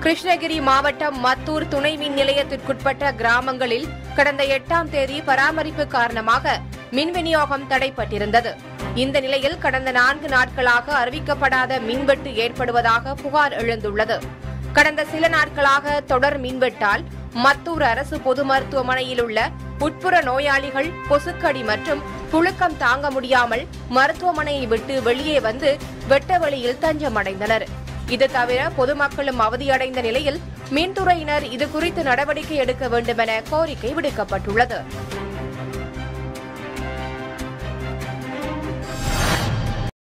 கிருஷ்ணகிரி மாவட்டம் மத்தூர் துணை மின் நிலையத்திற்குட்பட்ட கிராமங்களில் கடந்த எட்டாம் தேதி பராமரிப்பு காரணமாக மின் விநியோகம் தடைப்பட்டிருந்தது இந்த நிலையில் கடந்த நான்கு நாட்களாக அறிவிக்கப்படாத மின்வெட்டு ஏற்படுவதாக புகார் எழுந்துள்ளது கடந்த சில நாட்களாக தொடர் மின்வெட்டால் மத்தூர் அரசு பொது மருத்துவமனையில் உள்ள உட்புற நோயாளிகள் கொசுக்கடி மற்றும் புழுக்கம் தாங்க முடியாமல் மருத்துவமனையை விட்டு வெளியே வந்து வெட்ட வழியில் தஞ்சமடைந்தனர் இது தவிர பொதுமக்களும் அவதியடைந்த நிலையில் மின்துறையினர் இது குறித்து நடவடிக்கை எடுக்க வேண்டுமென கோரிக்கை விடுக்கப்பட்டுள்ளது